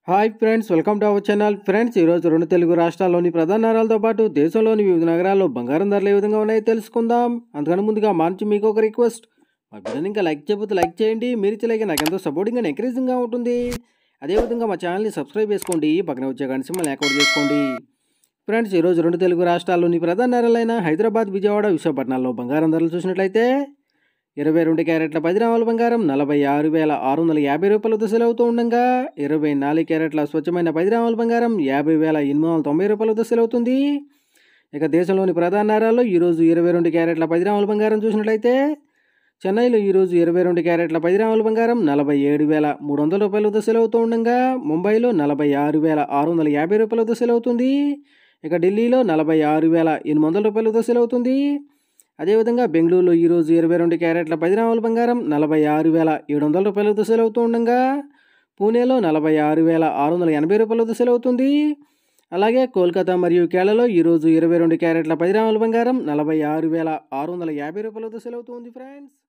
hi friends welcome to our channel friends ఈరోజు రెండు తెలుగు రాష్ట్రాల్లోని ప్రధాన నగరాలతో పాటు దేశంలోని వివిధ నగరాల్లో బంగారం ధరలు ఏ విధంగా ఉన్నాయో తెలుసుకుందాం అందుకని ముందుగా మా నుంచి మీకు ఒక రిక్వెస్ట్ మా వీడియోని ఇంకా లైక్ చేయకపోతే లైక్ చేయండి మీరు ఇచ్చే లైక్ నాకు ఎంతో సపోర్టింగ్ అండ్ ఎంకరేజింగ్గా ఉంటుంది అదేవిధంగా మా ఛానల్ని సబ్స్క్రైబ్ చేసుకోండి పక్కన వచ్చే గంట సింబల్ యాక్టివేట్ చేసుకోండి ఫ్రెండ్స్ ఈరోజు రెండు తెలుగు రాష్ట్రాల్లోని ప్రధాన నగరాలైన హైదరాబాద్ విజయవాడ విశాఖపట్నాల్లో బంగారం ధరలు చూసినట్లయితే ఇరవై రెండు క్యారెట్ల పది గ్రాముల బంగారం నలభై ఆరు వేల ఆరు వందల యాభై రూపాయలతో సెలవుతూ ఉండగా ఇరవై నాలుగు క్యారెట్ల స్వచ్ఛమైన పది గ్రాముల బంగారం యాభై వేల ఎనిమిది వందల తొంభై రూపాయలతో సెలవుతుంది ఇక దేశంలోని ప్రధాన నగరాల్లో ఈరోజు ఇరవై రెండు క్యారెట్ల పది గ్రాముల బంగారం చూసినట్లయితే చెన్నైలో ఈరోజు ఇరవై రెండు క్యారెట్ల పది గ్రాముల బంగారం నలభై ఏడు వేల మూడు వందల రూపాయలతో సెలవుతూ ఉండగా ముంబైలో నలభై ఆరు వేల ఆరు వందల యాభై రూపాయలతో సెలవుతుంది ఇక ఢిల్లీలో నలభై ఆరు వేల ఎనిమిది వందల రూపాయలతో సెలవుతుంది అదేవిధంగా బెంగళూరులో ఈరోజు ఇరవై రెండు క్యారెట్ల పది గ్రాముల బంగారం నలభై ఆరు వేల ఏడు వందల రూపాయలతో సెలవుతూ ఉండగా పూణేలో నలభై ఆరు వేల ఆరు వందల ఎనభై రూపాయలతో సెలవుతుంది అలాగే కోల్కతా మరియు కేరళలో ఈరోజు ఇరవై రెండు క్యారెట్ల పది గ్రాముల బంగారం నలభై ఆరు వేల ఆరు వందల యాభై రూపాయలతో సెలవుతుంది ఫ్రెండ్స్